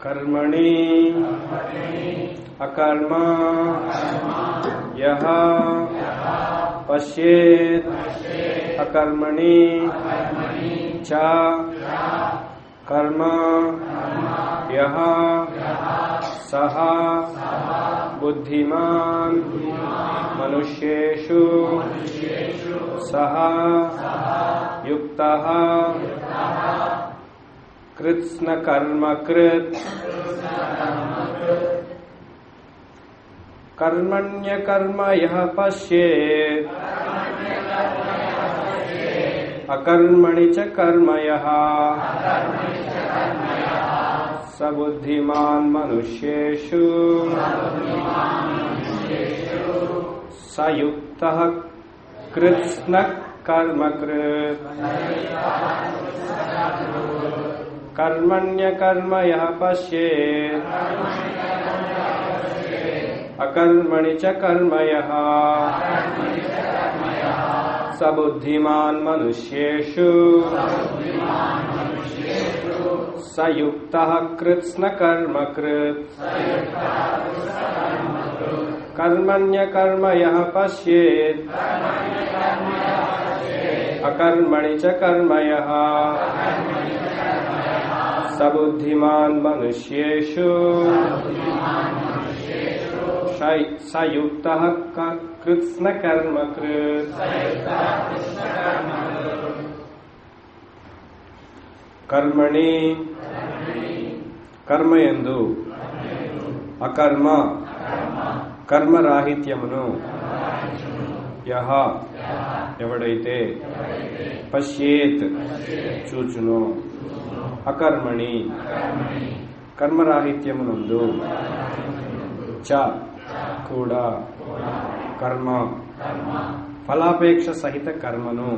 कर्मणि अकर्म यः पश्येत् अकर्मणि च कर्म यः सः बुद्धिमान् मनुष्येषु सः युक्तः कृत्स्नकर्मकृत् कर्मण्यकर्म यः पश्येत् अकर्मणि च कर्म यः स बुद्धिमान् मनुष्येषु स युक्तः कृत्स्नः कर्मकृत् कर्मण्यकर्म यः पश्येत् अकर्मणि च कर्म यः स बुद्धिमान् मनुष्येषु स युक्तः कृत्स्नकर्मकृत् कर्मण्यकर्म यः पश्येत् अकर्मणि च कर्म यः स बुद्धिमान् मनुष्येषु स युक्तः कृत्स्नकर्मकृत् కర్మణి కర్మయందు అకర్మ కర్మరాహిత్యమును యహ ఎవడైతే పశ్యేత్ చూచును అకర్మణి కర్మరాహిత్యమునందు చ కూడా కర్మ ఫలాపేక్ష సహిత కర్మను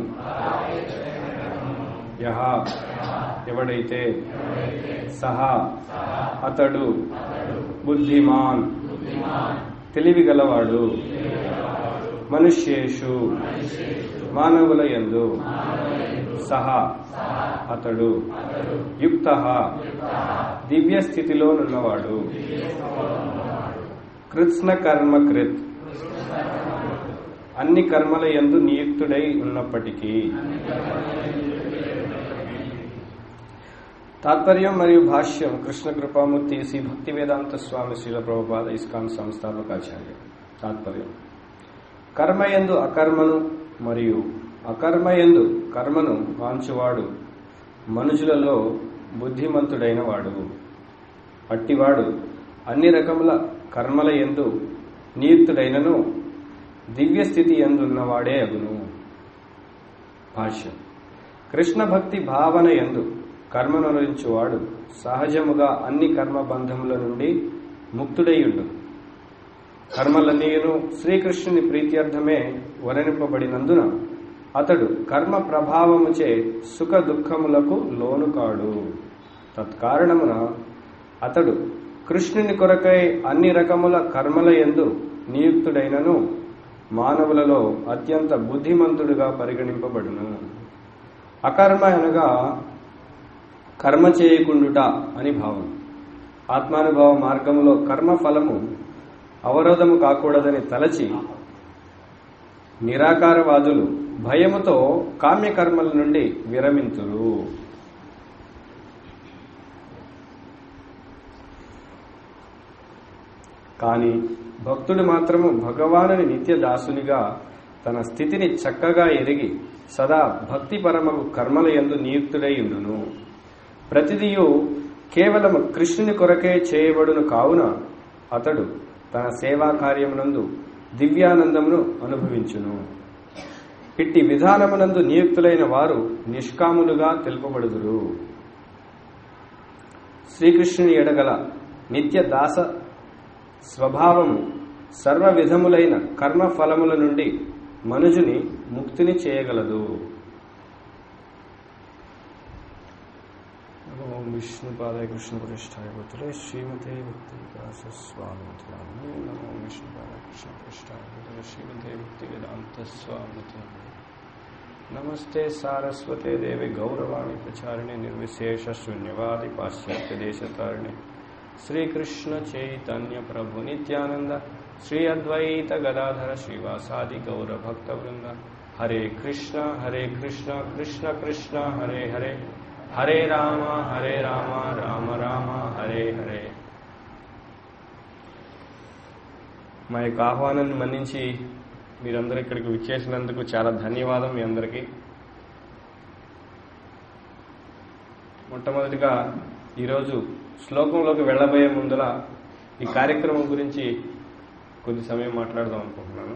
యహ ఎవడైతే సహా అతడు బుద్ధిమాన్ తెలివిగలవాడు మనుష్యేషు మానవుల యందు సహా అతడు యుక్త దివ్య స్థితిలోనున్నవాడు కృత్స్న కర్మ కృత్ అన్ని కర్మల యందు నియుక్తుడై ఉన్నప్పటికీ తాత్పర్యం మరియు భాష్యం కృష్ణ కృపామూర్తి శ్రీ భక్తి వేదాంత స్వామి శ్రీల ప్రభుపాద ఇస్కాన్ సంస్థాపకాచార్య తాత్పర్యం కర్మయందు అకర్మను మరియు అకర్మయందు కర్మను వాంచువాడు మనుషులలో బుద్ధిమంతుడైన వాడు అట్టివాడు అన్ని రకముల కర్మల ఎందు నియుక్తుడైనను దివ్య స్థితి ఎందున్నవాడే అగును భాష్యం కృష్ణ భక్తి భావన ఎందు కర్మనురించువాడు సహజముగా అన్ని కర్మ బంధముల నుండి ముక్తుడయ్యుండు కర్మలన్నీయును శ్రీకృష్ణుని ప్రీత్యర్థమే వరణింపబడినందున అతడు కర్మ ప్రభావముచే సుఖ దుఃఖములకు లోను కాడు తత్కారణమున అతడు కృష్ణుని కొరకై అన్ని రకముల కర్మల ఎందు నియుక్తుడైనను మానవులలో అత్యంత బుద్ధిమంతుడుగా పరిగణింపబడును అకర్మ అనగా కర్మ చేయకుండుట అని భావం ఆత్మానుభవ మార్గములో కర్మ ఫలము అవరోధము కాకూడదని తలచి నిరాకారవాదులు భయముతో కామ్యకర్మల నుండి విరమింతురు కానీ భక్తుడు మాత్రము భగవానుని నిత్య దాసునిగా తన స్థితిని చక్కగా ఎరిగి సదా భక్తిపరమగు కర్మల యందు నియుక్తుడై ఉండును ప్రతిదియు కేవలం కృష్ణుని కొరకే చేయబడును కావున అతడు తన సేవా కార్యమునందు దివ్యానందమును అనుభవించును ఇట్టి విధానమునందు నియుక్తులైన వారు నిష్కాములుగా తెలుపబడుదురు శ్రీకృష్ణుని ఎడగల నిత్య దాస స్వభావము సర్వ విధములైన కర్మ ఫలముల నుండి మనుజుని ముక్తిని చేయగలదు ఓం విష్ణుపాదాయ కృష్ణ ప్రతిష్టాయ పుత్రే శ్రీమతే భక్తి వికాస స్వామి నమో విష్ణుపాదాయ కృష్ణ ప్రతిష్టాయ పుత్రే శ్రీమతే భక్తి వేదాంత స్వామి నమస్తే సారస్వతే దేవి గౌరవాణి ప్రచారిణి నిర్విశేష శూన్యవాది పాశ్చాత్య దేశతారిణి శ్రీకృష్ణ చైతన్య ప్రభు నిత్యానంద శ్రీ అద్వైత గదాధర శ్రీవాసాది గౌర భక్త వృంద హరే కృష్ణ హరే కృష్ణ కృష్ణ కృష్ణ హరే హరే హరే రామ హరే రామ రామ రామ హరే హరే మా యొక్క ఆహ్వానాన్ని మన్నించి మీరందరూ ఇక్కడికి విచ్చేసినందుకు చాలా ధన్యవాదం మీ అందరికీ మొట్టమొదటిగా ఈరోజు శ్లోకంలోకి వెళ్ళబోయే ముందర ఈ కార్యక్రమం గురించి కొద్ది సమయం మాట్లాడదాం అనుకుంటున్నాను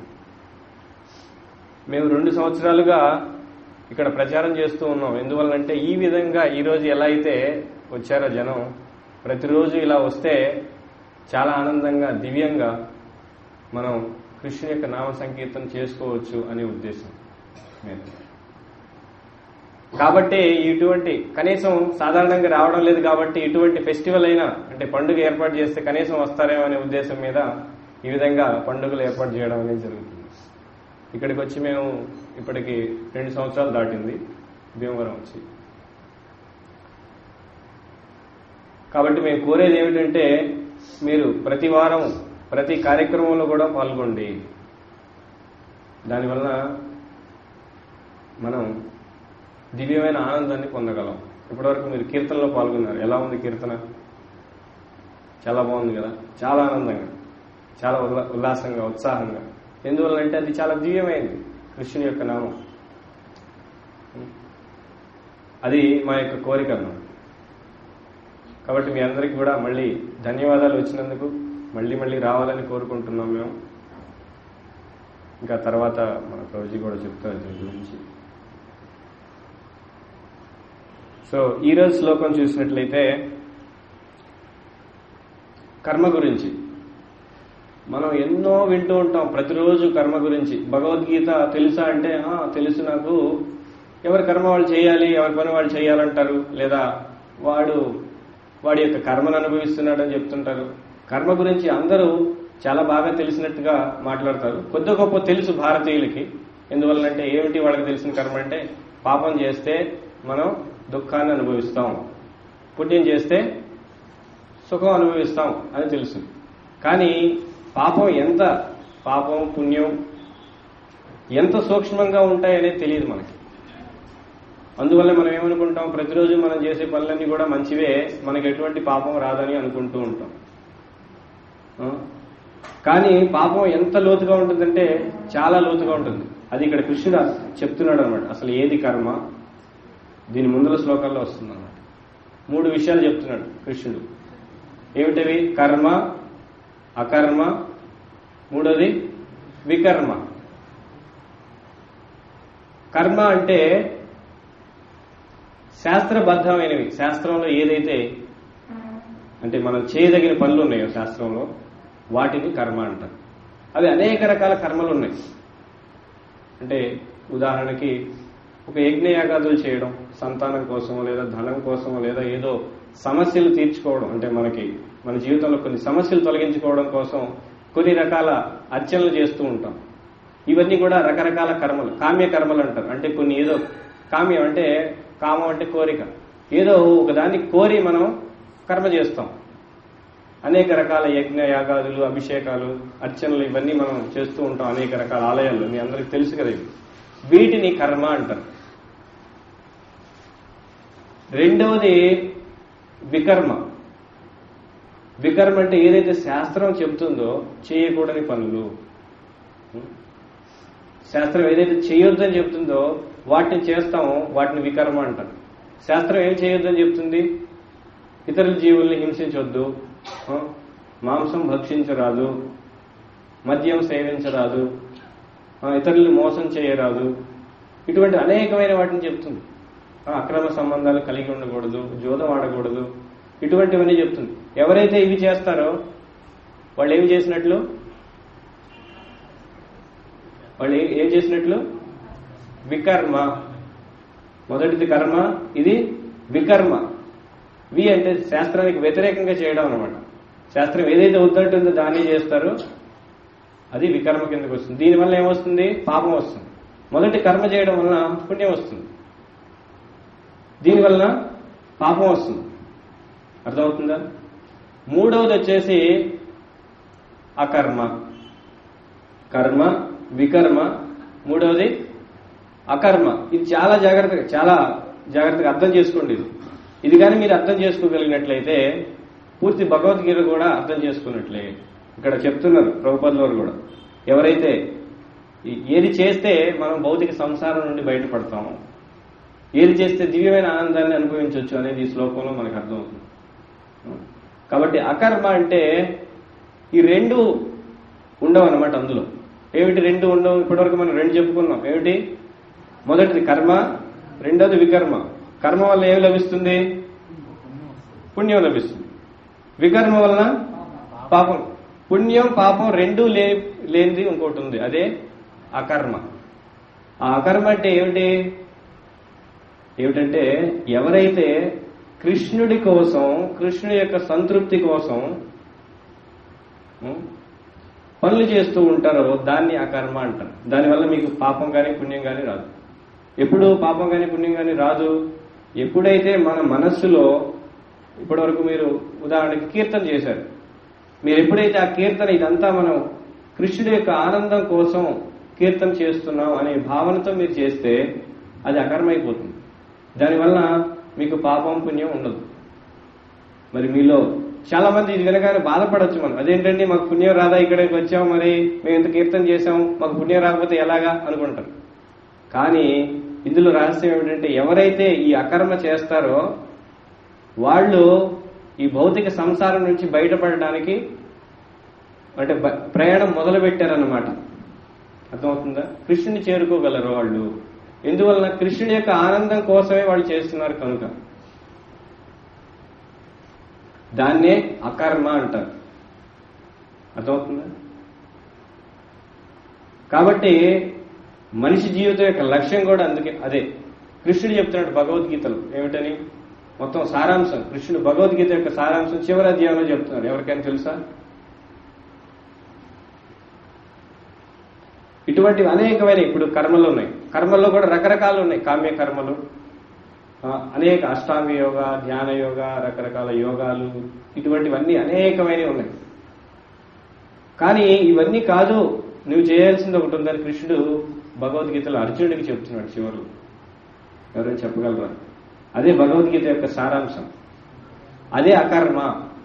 మేము రెండు సంవత్సరాలుగా ఇక్కడ ప్రచారం చేస్తూ ఉన్నాం ఎందువల్లంటే ఈ విధంగా ఈరోజు ఎలా అయితే వచ్చారో జనం ప్రతిరోజు ఇలా వస్తే చాలా ఆనందంగా దివ్యంగా మనం కృష్ణుని యొక్క నామ సంకీర్తన చేసుకోవచ్చు అనే ఉద్దేశం మీద కాబట్టి ఇటువంటి కనీసం సాధారణంగా రావడం లేదు కాబట్టి ఇటువంటి ఫెస్టివల్ అయినా అంటే పండుగ ఏర్పాటు చేస్తే కనీసం వస్తారేమో అనే ఉద్దేశం మీద ఈ విధంగా పండుగలు ఏర్పాటు చేయడం అనేది జరుగుతుంది ఇక్కడికి వచ్చి మేము ఇప్పటికి రెండు సంవత్సరాలు దాటింది భీమవరం వచ్చి కాబట్టి మేము కోరేది ఏమిటంటే మీరు ప్రతి వారం ప్రతి కార్యక్రమంలో కూడా పాల్గొండి దానివల్ల మనం దివ్యమైన ఆనందాన్ని పొందగలం ఇప్పటివరకు మీరు కీర్తనలో పాల్గొన్నారు ఎలా ఉంది కీర్తన చాలా బాగుంది కదా చాలా ఆనందంగా చాలా ఉల్లా ఉల్లాసంగా ఉత్సాహంగా ఎందువల్లంటే అది చాలా దివ్యమైంది కృష్ణుని యొక్క నామం అది మా యొక్క కోరిక అన్నమాట కాబట్టి మీ అందరికీ కూడా మళ్ళీ ధన్యవాదాలు వచ్చినందుకు మళ్ళీ మళ్ళీ రావాలని కోరుకుంటున్నాం మేము ఇంకా తర్వాత మన ప్రభుజీ కూడా చెప్తారు దీని గురించి సో ఈరోజు శ్లోకం చూసినట్లయితే కర్మ గురించి మనం ఎన్నో వింటూ ఉంటాం ప్రతిరోజు కర్మ గురించి భగవద్గీత తెలుసా అంటే "ఆ, తెలుసు నాకు ఎవరి కర్మ వాళ్ళు చేయాలి ఎవరి పని వాళ్ళు చేయాలంటారు లేదా వాడు వాడి యొక్క కర్మను అనుభవిస్తున్నాడని చెప్తుంటారు కర్మ గురించి అందరూ చాలా బాగా తెలిసినట్టుగా మాట్లాడతారు కొద్ది గొప్ప తెలుసు భారతీయులకి ఎందువల్లంటే ఏమిటి వాళ్ళకి తెలిసిన కర్మ అంటే పాపం చేస్తే మనం దుఃఖాన్ని అనుభవిస్తాం పుణ్యం చేస్తే సుఖం అనుభవిస్తాం అని తెలుసు కానీ పాపం ఎంత పాపం పుణ్యం ఎంత సూక్ష్మంగా ఉంటాయనేది తెలియదు మనకి అందువల్ల మనం ఏమనుకుంటాం ప్రతిరోజు మనం చేసే పనులన్నీ కూడా మంచివే మనకి ఎటువంటి పాపం రాదని అనుకుంటూ ఉంటాం ఆ? కానీ పాపం ఎంత లోతుగా ఉంటుందంటే చాలా లోతుగా ఉంటుంది అది ఇక్కడ కృష్ణుడు చెప్తున్నాడు అనమాట అసలు ఏది కర్మ దీని ముందర శ్లోకాల్లో వస్తుంది అనమాట మూడు విషయాలు చెప్తున్నాడు కృష్ణుడు ఏమిటవి కర్మ అకర్మ మూడోది వికర్మ కర్మ అంటే శాస్త్రబద్ధమైనవి శాస్త్రంలో ఏదైతే అంటే మనం చేయదగిన పనులు ఉన్నాయో శాస్త్రంలో వాటిని కర్మ అంటారు అవి అనేక రకాల కర్మలు ఉన్నాయి అంటే ఉదాహరణకి ఒక యజ్ఞయాగాదులు చేయడం సంతానం కోసమో లేదా ధనం కోసమో లేదా ఏదో సమస్యలు తీర్చుకోవడం అంటే మనకి మన జీవితంలో కొన్ని సమస్యలు తొలగించుకోవడం కోసం కొన్ని రకాల అర్చనలు చేస్తూ ఉంటాం ఇవన్నీ కూడా రకరకాల కర్మలు కామ్య కర్మలు అంటారు అంటే కొన్ని ఏదో కామ్యం అంటే కామం అంటే కోరిక ఏదో ఒకదాన్ని కోరి మనం కర్మ చేస్తాం అనేక రకాల యజ్ఞ యాగాదులు అభిషేకాలు అర్చనలు ఇవన్నీ మనం చేస్తూ ఉంటాం అనేక రకాల ఆలయాల్లో మీ అందరికి తెలుసు కదా ఇవి వీటిని కర్మ అంటారు రెండవది వికర్మ వికర్మ అంటే ఏదైతే శాస్త్రం చెబుతుందో చేయకూడని పనులు శాస్త్రం ఏదైతే చేయొద్దని చెప్తుందో వాటిని చేస్తామో వాటిని వికర్మ అంటారు శాస్త్రం ఏం చేయొద్దని చెప్తుంది ఇతరుల జీవుల్ని హింసించొద్దు ఆ, మాంసం భక్షించరాదు మద్యం సేవించరాదు ఆ, ఇతరుల్ని మోసం చేయరాదు ఇటువంటి అనేకమైన వాటిని చెప్తుంది ఆ, అక్రమ సంబంధాలు కలిగి ఉండకూడదు జోదం ఆడకూడదు ఇటువంటివన్నీ చెప్తుంది ఎవరైతే ఇవి చేస్తారో వాళ్ళు ఏమి చేసినట్లు వాళ్ళు ఏ- ఏం చేసినట్లు వికర్మ మొదటిది కర్మ ఇది వికర్మ వి అంటే శాస్త్రానికి వ్యతిరేకంగా చేయడం అనమాట శాస్త్రం ఏదైతే వద్దంటుందో దాన్ని చేస్తారో అది వికర్మ కిందకు వస్తుంది దీనివల్ల ఏమొస్తుంది పాపం వస్తుంది మొదటి కర్మ చేయడం వలన పుణ్యం వస్తుంది దీనివల్ల పాపం వస్తుంది అర్థమవుతుందా మూడవది వచ్చేసి అకర్మ కర్మ వికర్మ మూడవది అకర్మ ఇది చాలా జాగ్రత్తగా చాలా జాగ్రత్తగా అర్థం చేసుకోండి ఇది ఇది కానీ మీరు అర్థం చేసుకోగలిగినట్లయితే పూర్తి భగవద్గీత కూడా అర్థం చేసుకున్నట్లే ఇక్కడ చెప్తున్నారు ప్రభుపదుల వారు కూడా ఎవరైతే ఈ- ఏది చేస్తే మనం భౌతిక సంసారం నుండి బయటపడతాము ఏది చేస్తే దివ్యమైన ఆనందాన్ని అనుభవించవచ్చు అనేది ఈ శ్లోకంలో మనకు అర్థమవుతుంది కాబట్టి అకర్మ అంటే ఈ రెండు ఉండవు అన్నమాట అందులో ఏమిటి రెండు ఉండవు ఇప్పటివరకు మనం రెండు చెప్పుకున్నాం ఏమిటి మొదటిది కర్మ రెండోది వికర్మ కర్మ వల్ల ఏమి లభిస్తుంది పుణ్యం లభిస్తుంది వికర్మ వలన పాపం పుణ్యం పాపం రెండు లే లేనిది ఇంకోటి ఉంది అదే అకర్మ ఆ అకర్మ అంటే ఏమిటి ఏమిటంటే ఎవరైతే కృష్ణుడి కోసం కృష్ణుడి యొక్క సంతృప్తి కోసం ఉం, పనులు చేస్తూ ఉంటారో దాన్ని అకర్మ అంటారు దానివల్ల మీకు పాపం కానీ పుణ్యం కానీ రాదు ఎప్పుడు పాపం కానీ పుణ్యం కానీ రాదు ఎప్పుడైతే మన మనస్సులో ఇప్పటివరకు మీరు ఉదాహరణకి కీర్తన చేశారు మీరు ఎప్పుడైతే ఆ కీర్తన ఇదంతా మనం కృష్ణుడి యొక్క ఆనందం కోసం కీర్తన చేస్తున్నాం అనే భావనతో మీరు చేస్తే అది అకర్మైపోతుంది దానివల్ల మీకు పాపం పుణ్యం ఉండదు మరి మీలో చాలా మంది ఇది వినగానే బాధపడొచ్చు మనం అదేంటండి మాకు పుణ్యం రాదా ఇక్కడికి వచ్చాం మరి మేము ఇంత కీర్తన చేసాం మాకు పుణ్యం రాకపోతే ఎలాగా అనుకుంటారు కానీ ఇందులో రహస్యం ఏమిటంటే ఎవరైతే ఈ అకర్మ చేస్తారో వాళ్ళు ఈ భౌతిక సంసారం నుంచి బయటపడడానికి అంటే బ- ప్రయాణం మొదలు పెట్టారన్నమాట అర్థమవుతుందా కృష్ణుని చేరుకోగలరు వాళ్ళు ఎందువలన కృష్ణుని యొక్క ఆనందం కోసమే వాళ్ళు చేస్తున్నారు కనుక దాన్నే అకర్మ అంటారు అర్థమవుతుందా కాబట్టి మనిషి జీవితం యొక్క లక్ష్యం కూడా అందుకే అదే కృష్ణుడు చెప్తున్నాడు భగవద్గీతలో ఏమిటని మొత్తం సారాంశం కృష్ణుడు భగవద్గీత యొక్క సారాంశం చివరి అధ్యాయంలో చెప్తున్నాడు ఎవరికైనా తెలుసా ఇటువంటివి అనేకమైన ఇప్పుడు కర్మలు ఉన్నాయి కర్మల్లో కూడా రకరకాలు ఉన్నాయి కామ్య కర్మలు ఆ, అనేక అష్టాంగ యోగ ధ్యాన యోగ రకరకాల యోగాలు ఇటువంటివన్నీ అనేకమైనవి ఉన్నాయి కానీ ఇవన్నీ కాదు నువ్వు చేయాల్సింది ఒకటి ఉందని కృష్ణుడు భగవద్గీతలో అర్జునుడికి చెప్తున్నాడు చివరిలో ఎవరైనా చెప్పగలరా అదే భగవద్గీత యొక్క సారాంశం అదే అకర్మ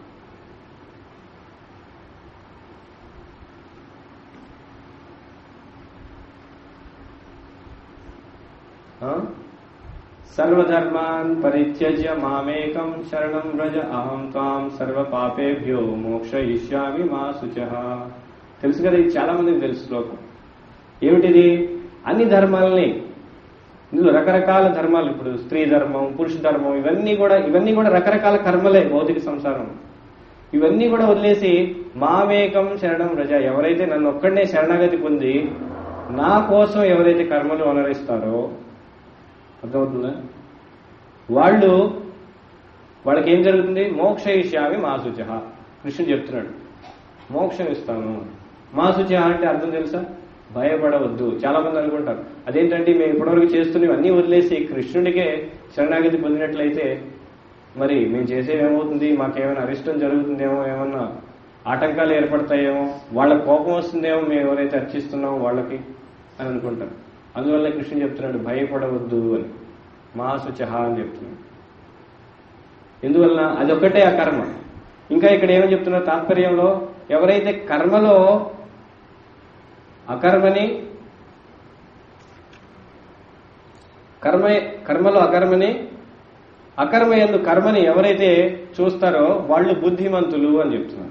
ఆ? సర్వధర్మాన్ పరిత్యజ్య మామేకం శరణం వ్రజ అహం త్వాం సర్వ పాపేభ్యో మోక్షయిష్యామి మా శుచ తెలుసు కదా ఇది చాలా మందికి తెలుసు శ్లోకం ఏమిటిది అన్ని ధర్మాలని ఇందులో రకరకాల ధర్మాలు ఇప్పుడు స్త్రీ ధర్మం పురుష ధర్మం ఇవన్నీ కూడా ఇవన్నీ కూడా రకరకాల కర్మలే భౌతిక సంసారం ఇవన్నీ కూడా వదిలేసి మామేకం శరణం రజ ఎవరైతే నన్ను ఒక్కడనే శరణాగతి పొంది నా కోసం ఎవరైతే కర్మలు అనరిస్తారో అర్థమవుతుందా వాళ్ళు వాళ్ళకి ఏం జరుగుతుంది మోక్ష ఇష్యామి మాసుచ కృష్ణుడు చెప్తున్నాడు మోక్షం ఇస్తాను మాసుచ అంటే అర్థం తెలుసా భయపడవద్దు చాలా మంది అనుకుంటారు అదేంటంటే మేము ఇప్పటివరకు చేస్తున్నవి అన్నీ వదిలేసి కృష్ణుడికే శరణాగతి పొందినట్లయితే మరి మేము చేసేది ఏమవుతుంది మాకేమైనా అరిష్టం జరుగుతుందేమో ఏమన్నా ఆటంకాలు ఏర్పడతాయేమో వాళ్ళ కోపం వస్తుందేమో మేము ఎవరైతే అర్చిస్తున్నామో వాళ్ళకి అని అనుకుంటారు అందువల్ల కృష్ణుడు చెప్తున్నాడు భయపడవద్దు అని మాసుచహ అని చెప్తున్నాడు ఎందువలన అదొక్కటే ఆ కర్మ ఇంకా ఇక్కడ ఏమని చెప్తున్నారు తాత్పర్యంలో ఎవరైతే కర్మలో అకర్మని కర్మ కర్మలో అకర్మని అకర్మ ఎందు కర్మని ఎవరైతే చూస్తారో వాళ్ళు బుద్ధిమంతులు అని చెప్తున్నారు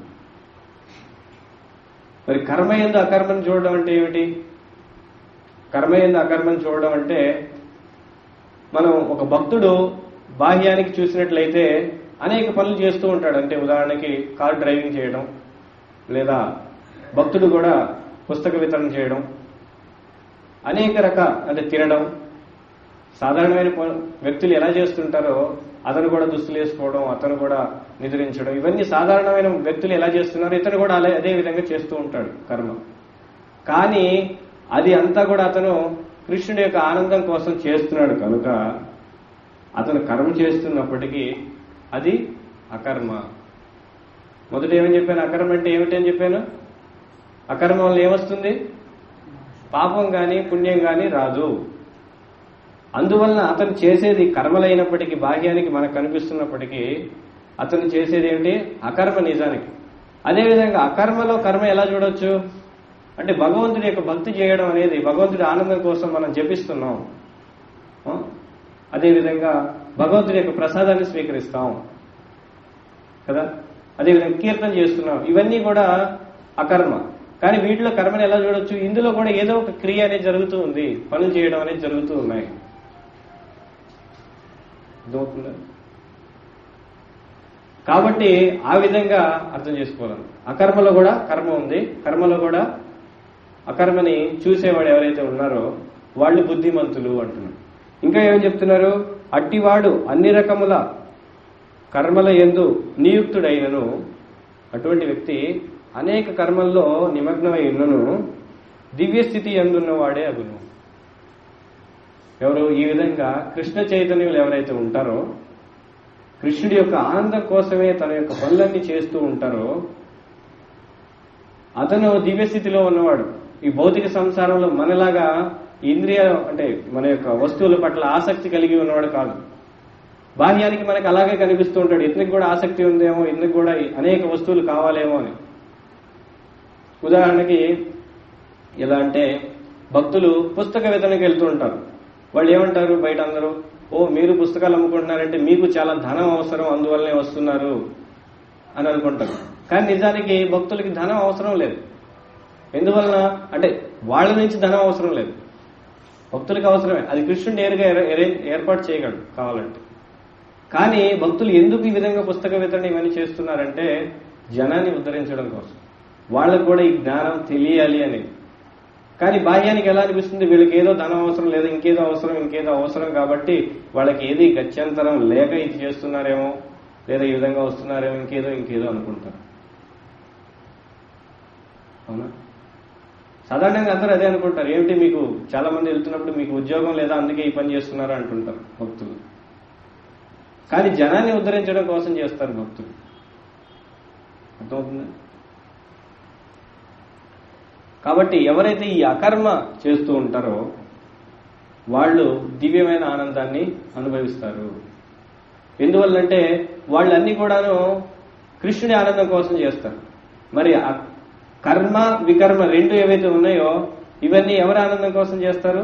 మరి కర్మ ఎందు అకర్మని చూడడం అంటే ఏమిటి కర్మ ఎందు అకర్మని చూడడం అంటే మనం ఒక భక్తుడు బాహ్యానికి చూసినట్లయితే అనేక పనులు చేస్తూ ఉంటాడు అంటే ఉదాహరణకి కార్ డ్రైవింగ్ చేయడం లేదా భక్తుడు కూడా పుస్తక వితరణ చేయడం అనేక రకాల అంటే తినడం సాధారణమైన ప- వ్యక్తులు ఎలా చేస్తుంటారో అతను కూడా దుస్తులు వేసుకోవడం అతను కూడా నిద్రించడం ఇవన్నీ సాధారణమైన వ్యక్తులు ఎలా చేస్తున్నారో ఇతను కూడా అలా అదే విధంగా చేస్తూ ఉంటాడు కర్మ కానీ అది అంతా కూడా అతను కృష్ణుడి యొక్క ఆనందం కోసం చేస్తున్నాడు కనుక అతను కర్మ చేస్తున్నప్పటికీ అది అకర్మ మొదట ఏమని చెప్పాను అకర్మ అంటే ఏమిటి అని చెప్పాను అకర్మ వల్ల ఏమొస్తుంది పాపం గాని పుణ్యం గాని రాదు అందువలన అతను చేసేది కర్మలైనప్పటికీ బాహ్యానికి మనకు కనిపిస్తున్నప్పటికీ అతను చేసేది ఏమిటి అకర్మ నిజానికి అదేవిధంగా అకర్మలో కర్మ ఎలా చూడొచ్చు అంటే భగవంతుడి యొక్క భక్తి చేయడం అనేది భగవంతుడి ఆనందం కోసం మనం జపిస్తున్నాం ఆ? అదేవిధంగా భగవంతుడి యొక్క ప్రసాదాన్ని స్వీకరిస్తాం కదా అదేవిధంగా కీర్తన చేస్తున్నాం ఇవన్నీ కూడా అకర్మ కానీ వీటిలో కర్మని ఎలా చూడొచ్చు ఇందులో కూడా ఏదో ఒక క్రియ అనేది జరుగుతూ ఉంది పనులు చేయడం అనేది జరుగుతూ ఉన్నాయి అర్థమవుతుందా కాబట్టి ఆ విధంగా అర్థం చేసుకోవాలి అకర్మలో కూడా కర్మ ఉంది కర్మలో కూడా అకర్మని చూసేవాడు ఎవరైతే ఉన్నారో వాళ్ళు బుద్ధిమంతులు అంటున్నారు ఇంకా ఏం చెప్తున్నారు అట్టివాడు అన్ని రకముల కర్మల ఎందు నియుక్తుడైనను అటువంటి వ్యక్తి అనేక కర్మల్లో నిమగ్నమై ఉన్నను దివ్య స్థితి ఎందున్నవాడే అగును ఎవరు ఈ విధంగా కృష్ణ చైతన్యులు ఎవరైతే ఉంటారో కృష్ణుడి యొక్క ఆనందం కోసమే తన యొక్క పనులన్నీ చేస్తూ ఉంటారో అతను దివ్య స్థితిలో ఉన్నవాడు ఈ భౌతిక సంసారంలో మనలాగా ఇంద్రియ అంటే మన యొక్క వస్తువుల పట్ల ఆసక్తి కలిగి ఉన్నవాడు కాదు బాహ్యానికి మనకు అలాగే కనిపిస్తూ ఉంటాడు ఇతనికి కూడా ఆసక్తి ఉందేమో ఇతనికి కూడా అనేక వస్తువులు కావాలేమో అని ఉదాహరణకి ఎలా అంటే భక్తులు పుస్తక వితరణకి వెళ్తూ ఉంటారు వాళ్ళు ఏమంటారు బయట అందరూ ఓ మీరు పుస్తకాలు అమ్ముకుంటున్నారంటే మీకు చాలా ధనం అవసరం అందువల్లనే వస్తున్నారు అని అనుకుంటారు కానీ నిజానికి భక్తులకి ధనం అవసరం లేదు ఎందువలన అంటే వాళ్ళ నుంచి ధనం అవసరం లేదు భక్తులకు అవసరమే అది కృష్ణుడు నేరుగా ఏర్- ఏర్- ఏర్పాటు చేయగలడు కావాలంటే కానీ భక్తులు ఎందుకు ఈ విధంగా పుస్తక వితరణ ఇవన్నీ చేస్తున్నారంటే జనాన్ని ఉద్ధరించడం కోసం వాళ్ళకు కూడా ఈ జ్ఞానం తెలియాలి అని కానీ బాహ్యానికి ఎలా అనిపిస్తుంది వీళ్ళకి ఏదో ధనం అవసరం లేదా ఇంకేదో అవసరం ఇంకేదో అవసరం కాబట్టి వాళ్ళకి ఏది గత్యంతరం లేక ఇది చేస్తున్నారేమో లేదా ఈ విధంగా వస్తున్నారేమో ఇంకేదో ఇంకేదో అనుకుంటారు అవునా సాధారణంగా అందరూ అదే అనుకుంటారు ఏమిటి మీకు చాలా మంది వెళ్తున్నప్పుడు మీకు ఉద్యోగం లేదా అందుకే ఈ పని చేస్తున్నారు అంటుంటారు భక్తులు కానీ జనాన్ని ఉద్ధరించడం కోసం చేస్తారు భక్తులు అర్థమవుతుందా కాబట్టి ఎవరైతే ఈ అకర్మ చేస్తూ ఉంటారో వాళ్ళు దివ్యమైన ఆనందాన్ని అనుభవిస్తారు ఎందువల్లంటే వాళ్ళన్నీ కూడాను కృష్ణుడి ఆనందం కోసం చేస్తారు మరి ఆ కర్మ వికర్మ రెండు ఏవైతే ఉన్నాయో ఇవన్నీ ఎవరి ఆనందం కోసం చేస్తారు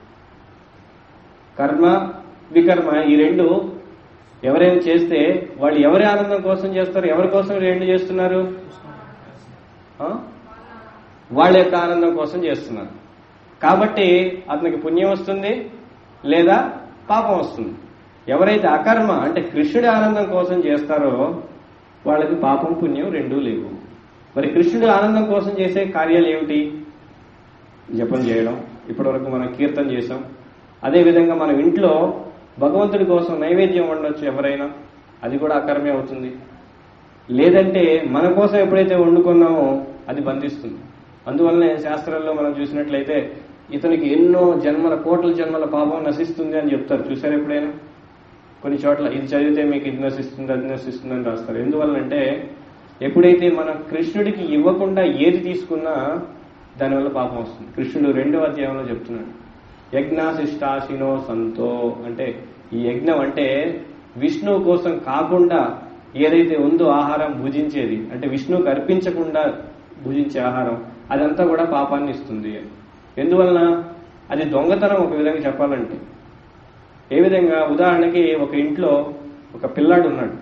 కర్మ వికర్మ ఈ రెండు ఎవరైనా చేస్తే వాళ్ళు ఎవరి ఆనందం కోసం చేస్తారు ఎవరి కోసం ఈ రెండు చేస్తున్నారు ఆ? వాళ్ళ యొక్క ఆనందం కోసం చేస్తున్నారు కాబట్టి అతనికి పుణ్యం వస్తుంది లేదా పాపం వస్తుంది ఎవరైతే అకర్మ అంటే కృష్ణుడి ఆనందం కోసం చేస్తారో వాళ్ళకి పాపం పుణ్యం రెండూ లేవు మరి కృష్ణుడి ఆనందం కోసం చేసే కార్యాలు ఏమిటి జపం చేయడం ఇప్పటివరకు మనం కీర్తన చేసాం అదేవిధంగా మనం ఇంట్లో భగవంతుడి కోసం నైవేద్యం వండొచ్చు ఎవరైనా అది కూడా అకర్మే అవుతుంది లేదంటే మన కోసం ఎప్పుడైతే వండుకున్నామో అది బంధిస్తుంది అందువల్లనే శాస్త్రాల్లో మనం చూసినట్లయితే ఇతనికి ఎన్నో జన్మల కోట్ల జన్మల పాపం నశిస్తుంది అని చెప్తారు చూసారు ఎప్పుడైనా కొన్ని చోట్ల ఇది చదివితే మీకు ఇది నశిస్తుంది అది నశిస్తుంది అని రాస్తారు ఎందువల్లంటే ఎప్పుడైతే మనం కృష్ణుడికి ఇవ్వకుండా ఏది తీసుకున్నా దానివల్ల పాపం వస్తుంది కృష్ణుడు రెండవ అధ్యాయంలో చెప్తున్నాడు యజ్ఞాశిష్టాశినో సంతో అంటే ఈ యజ్ఞం అంటే విష్ణువు కోసం కాకుండా ఏదైతే ఉందో ఆహారం భుజించేది అంటే విష్ణువుకి అర్పించకుండా భుజించే ఆహారం అదంతా కూడా పాపాన్ని ఇస్తుంది ఎందువలన అది దొంగతనం ఒక విధంగా చెప్పాలంటే ఏ విధంగా ఉదాహరణకి ఒక ఇంట్లో ఒక పిల్లాడు ఉన్నాడు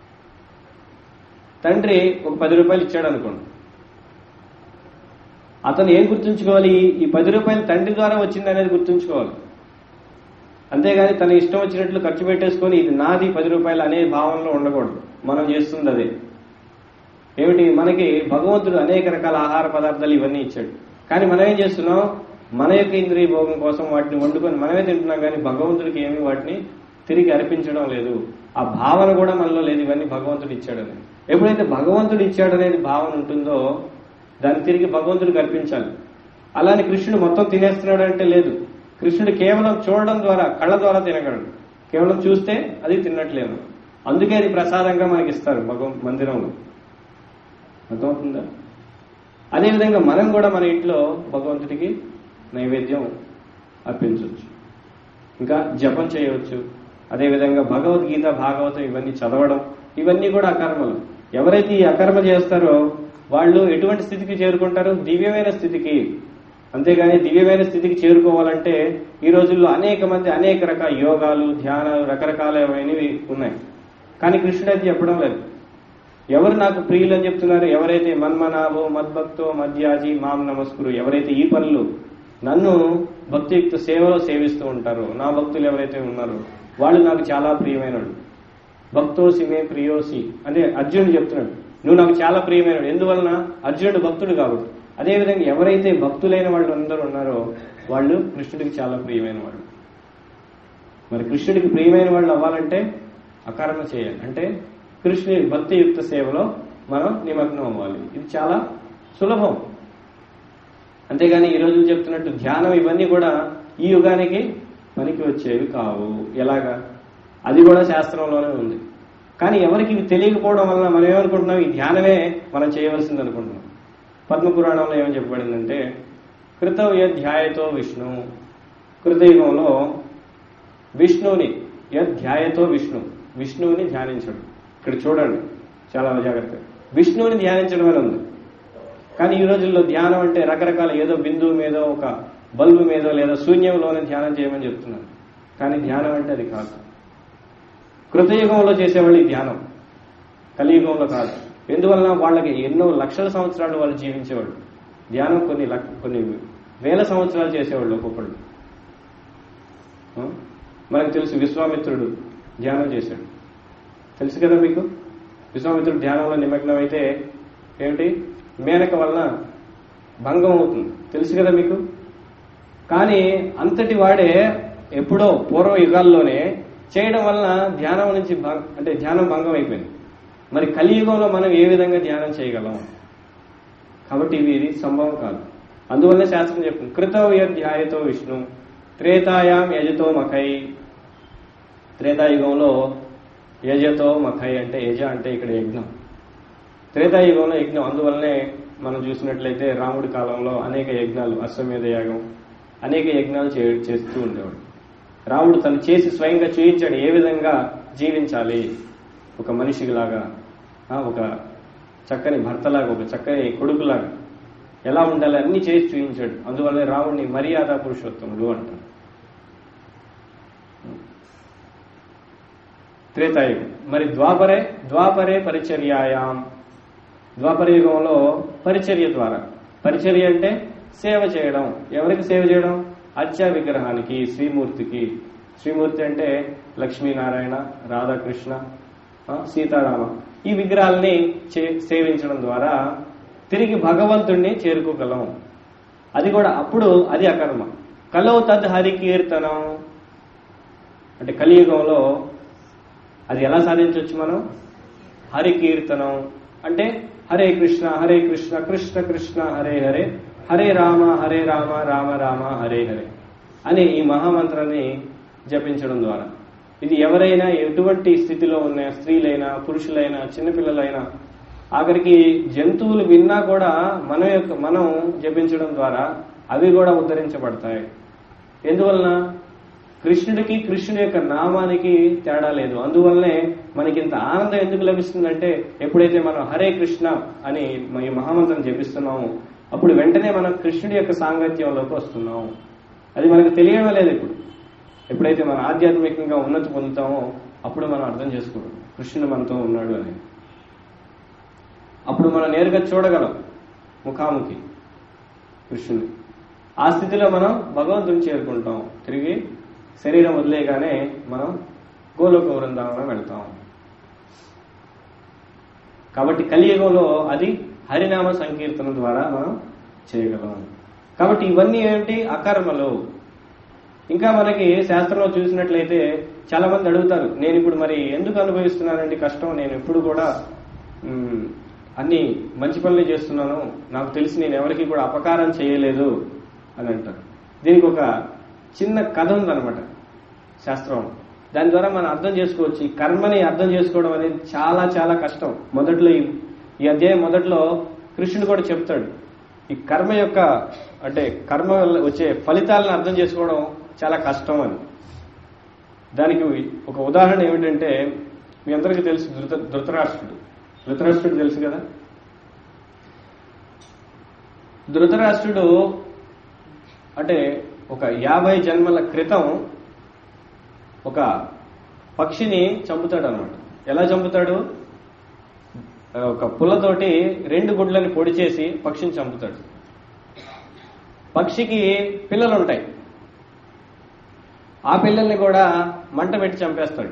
తండ్రి ఒక పది రూపాయలు ఇచ్చాడు అనుకోండి అతను ఏం గుర్తుంచుకోవాలి ఈ పది రూపాయలు తండ్రి ద్వారా వచ్చింది అనేది గుర్తుంచుకోవాలి అంతేగాని తన ఇష్టం వచ్చినట్లు ఖర్చు పెట్టేసుకొని ఇది నాది పది రూపాయలు అనే భావనలో ఉండకూడదు మనం చేస్తుంది అదే ఏమిటి మనకి భగవంతుడు అనేక రకాల ఆహార పదార్థాలు ఇవన్నీ ఇచ్చాడు కానీ మనం ఏం చేస్తున్నాం మన యొక్క ఇంద్రియ భోగం కోసం వాటిని వండుకొని మనమే తింటున్నాం కానీ భగవంతుడికి ఏమి వాటిని తిరిగి అర్పించడం లేదు ఆ భావన కూడా మనలో లేదు ఇవన్నీ భగవంతుడు ఇచ్చాడని ఎప్పుడైతే భగవంతుడు ఇచ్చాడనేది భావన ఉంటుందో దాన్ని తిరిగి భగవంతుడికి అర్పించాలి అలానే కృష్ణుడు మొత్తం తినేస్తున్నాడు అంటే లేదు కృష్ణుడు కేవలం చూడడం ద్వారా కళ్ళ ద్వారా తినగలడు కేవలం చూస్తే అది తిన్నట్లేదు అందుకే అది ప్రసాదంగా మనకి ఇస్తారు భగవ మందిరంలో అర్థమవుతుందా అదేవిధంగా మనం కూడా మన ఇంట్లో భగవంతుడికి నైవేద్యం అర్పించవచ్చు ఇంకా జపం చేయవచ్చు అదేవిధంగా భగవద్గీత భాగవతం ఇవన్నీ చదవడం ఇవన్నీ కూడా అకర్మలు ఎవరైతే ఈ అకర్మ చేస్తారో వాళ్ళు ఎటువంటి స్థితికి చేరుకుంటారు దివ్యమైన స్థితికి అంతేగాని దివ్యమైన స్థితికి చేరుకోవాలంటే ఈ రోజుల్లో అనేక మంది అనేక రకాల యోగాలు ధ్యానాలు రకరకాలమైనవి ఉన్నాయి కానీ కృష్ణుడు అయితే చెప్పడం లేదు ఎవరు నాకు ప్రియులు అని చెప్తున్నారు ఎవరైతే మన్మనాభో మద్భక్తో మధ్యాజీ మాం నమస్కురు ఎవరైతే ఈ పనులు నన్ను భక్తియుక్త సేవలో సేవిస్తూ ఉంటారో నా భక్తులు ఎవరైతే ఉన్నారో వాళ్ళు నాకు చాలా ప్రియమైనడు భక్తోసి మే ప్రియోసి అంటే అర్జునుడు చెప్తున్నాడు నువ్వు నాకు చాలా ప్రియమైనడు ఎందువలన అర్జునుడు భక్తుడు కాబట్టి అదేవిధంగా ఎవరైతే భక్తులైన వాళ్ళు అందరూ ఉన్నారో వాళ్ళు కృష్ణుడికి చాలా ప్రియమైన వాళ్ళు మరి కృష్ణుడికి ప్రియమైన వాళ్ళు అవ్వాలంటే అకర్మ చేయాలి అంటే కృష్ణుని భక్తియుక్త సేవలో మనం నిమగ్నం అవ్వాలి ఇది చాలా సులభం అంతేగాని ఈ రోజు చెప్తున్నట్టు ధ్యానం ఇవన్నీ కూడా ఈ యుగానికి పనికి వచ్చేవి కావు ఎలాగా అది కూడా శాస్త్రంలోనే ఉంది కానీ ఎవరికి ఇవి తెలియకపోవడం వలన మనం ఏమనుకుంటున్నాం ఈ ధ్యానమే మనం చేయవలసింది అనుకుంటున్నాం పద్మపురాణంలో ఏమని చెప్పబడిందంటే కృతవ్య ధ్యాయతో విష్ణు కృతయుగంలో విష్ణువుని యధ్యాయతో విష్ణు విష్ణువుని ధ్యానించడం ఇక్కడ చూడండి చాలా జాగ్రత్త విష్ణువుని ధ్యానించడం అని ఉంది కానీ ఈ రోజుల్లో ధ్యానం అంటే రకరకాల ఏదో బిందువు మీదో ఒక బల్బు మీదో లేదా శూన్యంలోనే ధ్యానం చేయమని చెప్తున్నారు కానీ ధ్యానం అంటే అది కాదు కృతయుగంలో చేసేవాళ్ళు ఈ ధ్యానం కలియుగంలో కాదు ఎందువలన వాళ్ళకి ఎన్నో లక్షల సంవత్సరాలు వాళ్ళు జీవించేవాళ్ళు ధ్యానం కొన్ని లక్- కొన్ని వేల సంవత్సరాలు చేసేవాళ్ళు ఒక్కొక్కళ్ళు ఆ? మనకు తెలుసు విశ్వామిత్రుడు ధ్యానం చేశాడు తెలుసు కదా మీకు విశ్వామిత్రుడు ధ్యానంలో నిమగ్నం అయితే ఏమిటి మేనక వలన భంగం అవుతుంది తెలుసు కదా మీకు కానీ అంతటి వాడే ఎప్పుడో పూర్వ యుగాల్లోనే చేయడం వలన ధ్యానం నుంచి భంగ- అంటే ధ్యానం భంగం అయిపోయింది మరి కలియుగంలో మనం ఏ విధంగా ధ్యానం చేయగలం కాబట్టి ఇవి ఇది సంభవం కాదు అందువల్ల శాస్త్రం చెప్తుంది కృతవ్య ధ్యాయతో విష్ణు త్రేతాయాం యజతో మఖై త్రేతాయుగంలో యజతో మఖై అంటే యజ అంటే ఇక్కడ యజ్ఞం త్రేతాయుగంలో యజ్ఞం అందువల్లనే మనం చూసినట్లయితే రాముడి కాలంలో అనేక యజ్ఞాలు అశ్వమేధ యాగం అనేక యజ్ఞాలు చే- చేస్తూ ఉండేవాడు రాముడు తను చేసి స్వయంగా చూయించాడు ఏ విధంగా జీవించాలి ఒక మనిషిలాగా ఆ, ఒక చక్కని భర్తలాగా ఒక చక్కని కొడుకులాగా ఎలా ఉండాలి అన్ని చేసి చూపించాడు అందువల్ల రాముడిని మర్యాద పురుషోత్తముడు అంటారు త్రేతాయుగం మరి ద్వాపరే ద్వాపరే పరిచర్యాయాం ద్వాపర యుగంలో పరిచర్య ద్వారా పరిచర్య అంటే సేవ చేయడం ఎవరికి సేవ చేయడం అత్య విగ్రహానికి శ్రీమూర్తికి శ్రీమూర్తి అంటే లక్ష్మీనారాయణ రాధాకృష్ణ ఆ, సీతారామ ఈ విగ్రహాలని చే- సేవించడం ద్వారా తిరిగి భగవంతుణ్ణి చేరుకోగలం అది కూడా అప్పుడు అది అకర్మ కలో తద్ హరి కీర్తనం అంటే కలియుగంలో అది ఎలా సాధించవచ్చు మనం హరి కీర్తనం అంటే హరే కృష్ణ హరే కృష్ణ కృష్ణ కృష్ణ హరే హరే హరే రామ హరే రామ రామ రామ హరే హరే అని ఈ మహామంత్రాన్ని జపించడం ద్వారా ఇది ఎవరైనా ఎటువంటి స్థితిలో ఉన్న స్త్రీలైనా పురుషులైనా చిన్నపిల్లలైనా ఆఖరికి జంతువులు విన్నా కూడా మన యొక్క మనం జపించడం ద్వారా అవి కూడా ఉద్ధరించబడతాయి ఎందువలన కృష్ణుడికి కృష్ణుడి యొక్క నామానికి తేడా లేదు అందువల్లనే మనకి ఇంత ఆనందం ఎందుకు లభిస్తుందంటే ఎప్పుడైతే మనం హరే కృష్ణ అని ఈ మహామంత్రం జపిస్తున్నామో అప్పుడు వెంటనే మనం కృష్ణుడి యొక్క సాంగత్యంలోకి వస్తున్నాం అది మనకు తెలియడం లేదు ఇప్పుడు ఎప్పుడైతే మనం ఆధ్యాత్మికంగా ఉన్నతి పొందుతామో అప్పుడు మనం అర్థం చేసుకోవడం కృష్ణుడు మనతో ఉన్నాడు అని అప్పుడు మనం నేరుగా చూడగలం ముఖాముఖి కృష్ణుని ఆ స్థితిలో మనం భగవంతుని చేరుకుంటాం తిరిగి శరీరం వదిలేయగానే మనం గోలోక వృందావనం వెళ్తాం కాబట్టి కలియుగంలో అది హరినామ సంకీర్తన ద్వారా మనం చేయగలం కాబట్టి ఇవన్నీ ఏంటి అకర్మలు ఇంకా మనకి శాస్త్రంలో చూసినట్లయితే చాలా మంది అడుగుతారు నేను ఇప్పుడు మరి ఎందుకు అనుభవిస్తున్నానండి కష్టం నేను ఎప్పుడు కూడా మ్, అన్ని మంచి పనులు చేస్తున్నాను నాకు తెలిసి నేను ఎవరికి కూడా అపకారం చేయలేదు అని అంటారు దీనికి ఒక చిన్న కథ ఉందన్నమాట శాస్త్రం దాని ద్వారా మనం అర్థం చేసుకోవచ్చు ఈ కర్మని అర్థం చేసుకోవడం అనేది చాలా చాలా కష్టం మొదట్లో ఈ ఈ అధ్యాయం మొదట్లో కృష్ణుడు కూడా చెప్తాడు ఈ కర్మ యొక్క అంటే కర్మ వల్ల వచ్చే ఫలితాలను అర్థం చేసుకోవడం చాలా కష్టం అని దానికి ఒక ఉదాహరణ ఏమిటంటే మీ అందరికీ తెలుసు ధృత ధృతరాష్ట్రుడు ధృతరాష్ట్రుడు తెలుసు కదా ధృతరాష్ట్రుడు అంటే ఒక యాభై జన్మల క్రితం ఒక పక్షిని చంపుతాడు అనమాట ఎలా చంపుతాడు ఒక పుల్లతోటి రెండు గుడ్లని పొడి చేసి పక్షిని చంపుతాడు పక్షికి పిల్లలు ఉంటాయి ఆ పిల్లల్ని కూడా మంట పెట్టి చంపేస్తాడు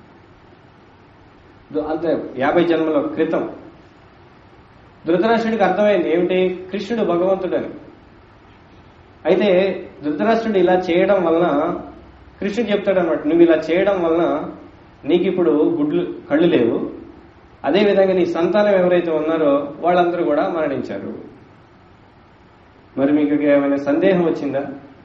దు- అంతే యాభై జన్మల క్రితం ధృతరాష్ట్రుడికి అర్థమైంది ఏమిటి కృష్ణుడు భగవంతుడని అయితే ధృతరాష్ట్రుడు ఇలా చేయడం వలన కృష్ణుడు చెప్తాడు అనమాట నువ్వు ఇలా చేయడం వలన నీకు ఇప్పుడు గుడ్లు కళ్ళు లేవు అదే విధంగా నీ సంతానం ఎవరైతే ఉన్నారో వాళ్ళందరూ కూడా మరణించారు మరి మీకు ఏమైనా సందేహం వచ్చిందా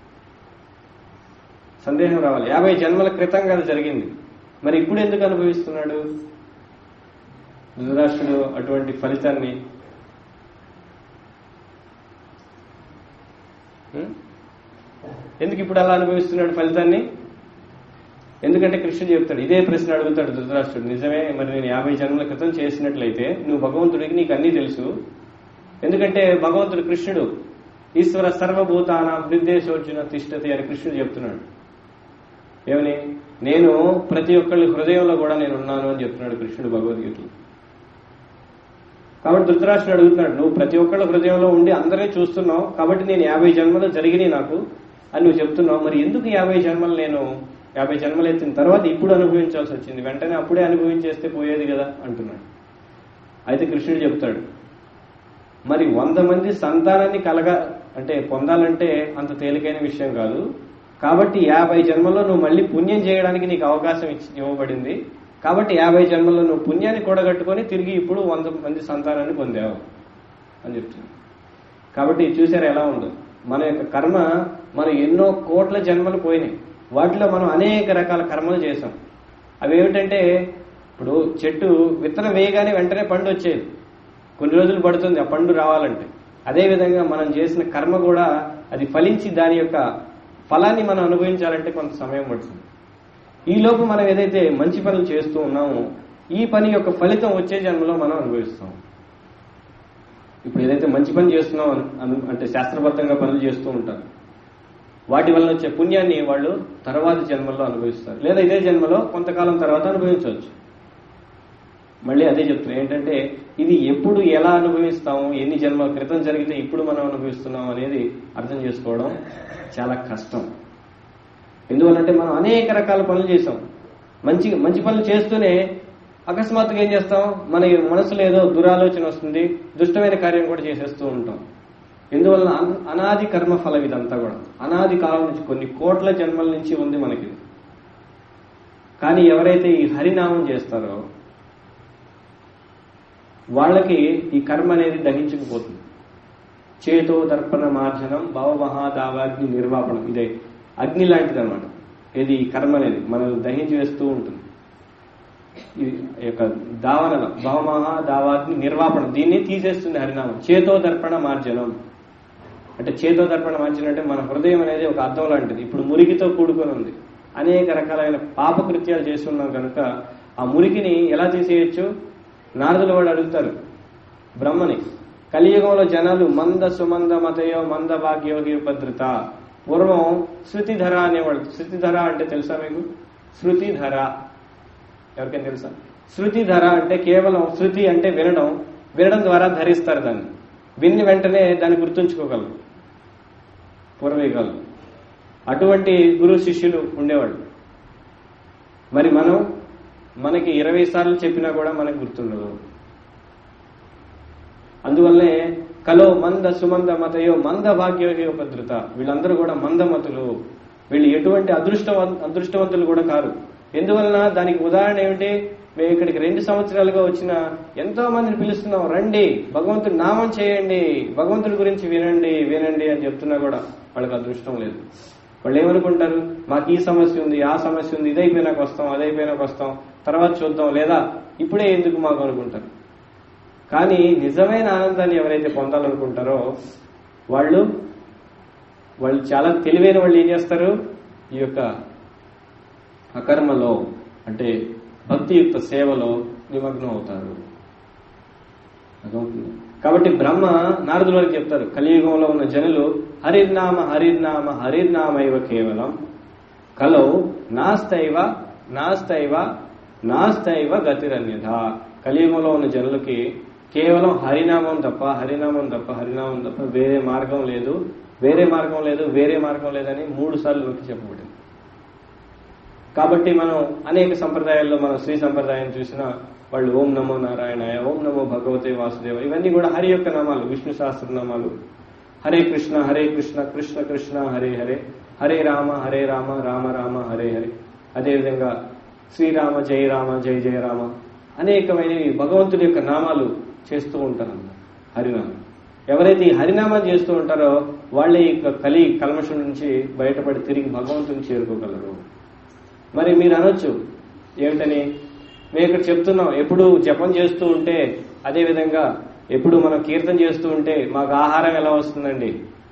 సందేహం రావాలి యాభై జన్మల క్రితం కదా జరిగింది మరి ఇప్పుడు ఎందుకు అనుభవిస్తున్నాడు ధృతరాష్ట్రుడు అటువంటి ఫలితాన్ని హ్మ్? ఎందుకు ఇప్పుడు అలా అనుభవిస్తున్నాడు ఫలితాన్ని ఎందుకంటే కృష్ణుడు చెప్తాడు ఇదే ప్రశ్న అడుగుతాడు ధృతరాష్ట్రుడు నిజమే మరి నేను యాభై జన్మల క్రితం చేసినట్లయితే నువ్వు భగవంతుడికి నీకు అన్నీ తెలుసు ఎందుకంటే భగవంతుడు కృష్ణుడు ఈశ్వర సర్వభూతాన నిర్దేశోర్జున తిష్టతి అని కృష్ణుడు చెప్తున్నాడు ఏమని నేను ప్రతి ఒక్కళ్ళ హృదయంలో కూడా నేను ఉన్నాను అని చెప్తున్నాడు కృష్ణుడు భగవద్గీతలో కాబట్టి ధృతరాష్ట్రుడు అడుగుతున్నాడు నువ్వు ప్రతి ఒక్కళ్ళ హృదయంలో ఉండి అందరినీ చూస్తున్నావు కాబట్టి నేను యాభై జన్మలు జరిగినాయి నాకు అని నువ్వు చెప్తున్నావు మరి ఎందుకు యాభై జన్మలు నేను యాభై జన్మలు ఎత్తిన తర్వాత ఇప్పుడు అనుభవించాల్సి వచ్చింది వెంటనే అప్పుడే అనుభవించేస్తే పోయేది కదా అంటున్నాడు అయితే కృష్ణుడు చెప్తాడు మరి వంద మంది సంతానాన్ని కలగ అంటే పొందాలంటే అంత తేలికైన విషయం కాదు కాబట్టి యాభై జన్మల్లో నువ్వు మళ్ళీ పుణ్యం చేయడానికి నీకు అవకాశం ఇచ్చి- ఇవ్వబడింది కాబట్టి యాభై జన్మల్లో నువ్వు పుణ్యాన్ని కూడగట్టుకొని తిరిగి ఇప్పుడు వంద మంది సంతానాన్ని పొందావు అని చెప్తున్నాడు కాబట్టి చూసారు ఎలా ఉందో మన యొక్క కర్మ మనం ఎన్నో కోట్ల జన్మలు పోయినాయి వాటిలో మనం అనేక రకాల కర్మలు చేసాం అవి ఏమిటంటే ఇప్పుడు చెట్టు విత్తనం వేయగానే వెంటనే పండు వచ్చేది కొన్ని రోజులు పడుతుంది ఆ పండు రావాలంటే అదే విధంగా మనం చేసిన కర్మ కూడా అది ఫలించి దాని యొక్క ఫలాన్ని మనం అనుభవించాలంటే కొంత సమయం పడుతుంది ఈ లోపు మనం ఏదైతే మంచి పనులు చేస్తూ ఉన్నామో ఈ పని యొక్క ఫలితం వచ్చే జన్మలో మనం అనుభవిస్తాం ఇప్పుడు ఏదైతే మంచి పని చేస్తున్నాం అను- అను- అంటే శాస్త్రబద్ధంగా పనులు చేస్తూ ఉంటారు వాటి వల్ల వచ్చే పుణ్యాన్ని వాళ్ళు తర్వాతి జన్మల్లో అనుభవిస్తారు లేదా ఇదే జన్మలో కొంతకాలం తర్వాత అనుభవించవచ్చు మళ్ళీ అదే చెప్తున్నా ఏంటంటే ఇది ఎప్పుడు ఎలా అనుభవిస్తాము ఎన్ని జన్మల క్రితం జరిగితే ఇప్పుడు మనం అనుభవిస్తున్నాం అనేది అర్థం చేసుకోవడం చాలా కష్టం ఎందువల్లంటే మనం అనేక రకాల పనులు చేసాం మంచి మంచి పనులు చేస్తూనే అకస్మాత్తుగా ఏం చేస్తాం మన మనసులో ఏదో దురాలోచన వస్తుంది దుష్టమైన కార్యం కూడా చేసేస్తూ ఉంటాం ఎందువల్ల అన్- అనాది కర్మ ఫలం ఇదంతా కూడా అనాది కాలం నుంచి కొన్ని కోట్ల జన్మల నుంచి ఉంది మనకి కానీ ఎవరైతే ఈ హరినామం చేస్తారో వాళ్ళకి ఈ కర్మ అనేది దహించకపోతుంది చేతో దర్పణ మార్జనం భవమహాదావాగ్ని నిర్వాపణం ఇదే అగ్ని లాంటిది అనమాట ఇది ఈ కర్మ అనేది మనం దహించి వేస్తూ ఉంటుంది ఈ యొక్క దావనల భవమహా దావాగ్ని నిర్వాపణం దీన్ని తీసేస్తుంది హరినామం చేతో దర్పణ మార్జనం అంటే చేతో దర్పణ మార్జనం అంటే మన హృదయం అనేది ఒక అద్దం లాంటిది ఇప్పుడు మురికితో కూడుకొని ఉంది అనేక రకాలైన పాపకృత్యాలు చేస్తున్నాం కనుక ఆ మురికిని ఎలా తీసేయచ్చు నారదుల వాడు అడుగుతారు బ్రహ్మని కలియుగంలో జనాలు మంద సుమంద మతయో మంద భాగ్యోగి భద్రత పూర్వం శృతిధర అనేవాడు శృతిధర అంటే తెలుసా మీకు శృతిధర ఎవరికైనా తెలుసా శృతిధర అంటే కేవలం శృతి అంటే వినడం వినడం ద్వారా ధరిస్తారు దాన్ని విన్ని వెంటనే దాన్ని గుర్తుంచుకోగలరు పూర్వీకాలు అటువంటి గురు శిష్యులు ఉండేవాళ్ళు మరి మనం మనకి ఇరవై సార్లు చెప్పినా కూడా మనకు గుర్తుండదు అందువల్లే కలో మంద సుమంద మతయో మంద భాగ్యోగి భద్రత వీళ్ళందరూ కూడా మందమతులు వీళ్ళు ఎటువంటి అదృష్టవ అదృష్టవంతులు కూడా కారు ఎందువలన దానికి ఉదాహరణ ఏమిటి మేము ఇక్కడికి రెండు సంవత్సరాలుగా వచ్చిన ఎంతో మందిని పిలుస్తున్నాం రండి భగవంతుడి నామం చేయండి భగవంతుడి గురించి వినండి వినండి అని చెప్తున్నా కూడా వాళ్ళకి అదృష్టం లేదు వాళ్ళు ఏమనుకుంటారు మాకు ఈ సమస్య ఉంది ఆ సమస్య ఉంది ఇదైపోయినాక వస్తాం అదైపోయినాక వస్తాం తర్వాత చూద్దాం లేదా ఇప్పుడే ఎందుకు మాకు అనుకుంటారు కానీ నిజమైన ఆనందాన్ని ఎవరైతే పొందాలనుకుంటారో వాళ్ళు వాళ్ళు చాలా తెలివైన వాళ్ళు ఏం చేస్తారు ఈ యొక్క అకర్మలో అంటే భక్తియుక్త సేవలో నిమగ్నం అవుతారు అర్థమవుతుంది కాబట్టి బ్రహ్మ నారదుల వారికి చెప్తారు కలియుగంలో ఉన్న జనులు హరిర్నామ హరిర్నామ హరిర్నామైవ కేవలం కలౌ నాస్తైవ నాస్తైవ నాస్తైవ గతిరన్యథ కలియుగంలో ఉన్న జనులకి కేవలం హరినామం తప్ప హరినామం తప్ప హరినామం తప్ప వేరే మార్గం లేదు వేరే మార్గం లేదు వేరే మార్గం లేదని మూడు సార్లు నొక్కి చెప్పబడింది కాబట్టి మనం అనేక సంప్రదాయాల్లో మనం శ్రీ సంప్రదాయం చూసినా వాళ్ళు ఓం నమో నారాయణాయ ఓం నమో భగవతే వాసుదేవ ఇవన్నీ కూడా హరి యొక్క నామాలు విష్ణు సహస్రనామాలు హరే కృష్ణ హరే కృష్ణ కృష్ణ కృష్ణ హరే హరే హరే రామ హరే రామ రామ రామ హరే హరే అదేవిధంగా శ్రీరామ జయ రామ జయ జయ రామ అనేకమైనవి భగవంతుడి యొక్క నామాలు చేస్తూ ఉంటారు హరినామం ఎవరైతే ఈ హరినామం చేస్తూ ఉంటారో వాళ్ళే ఈ కలి కల్మషం నుంచి బయటపడి తిరిగి భగవంతుని చేరుకోగలరు మరి మీరు అనొచ్చు ఏమిటని మేము ఇక్కడ చెప్తున్నాం ఎప్పుడు జపం చేస్తూ ఉంటే అదే విధంగా ఎప్పుడు మనం కీర్తన చేస్తూ ఉంటే మాకు ఆహారం ఎలా వస్తుందండి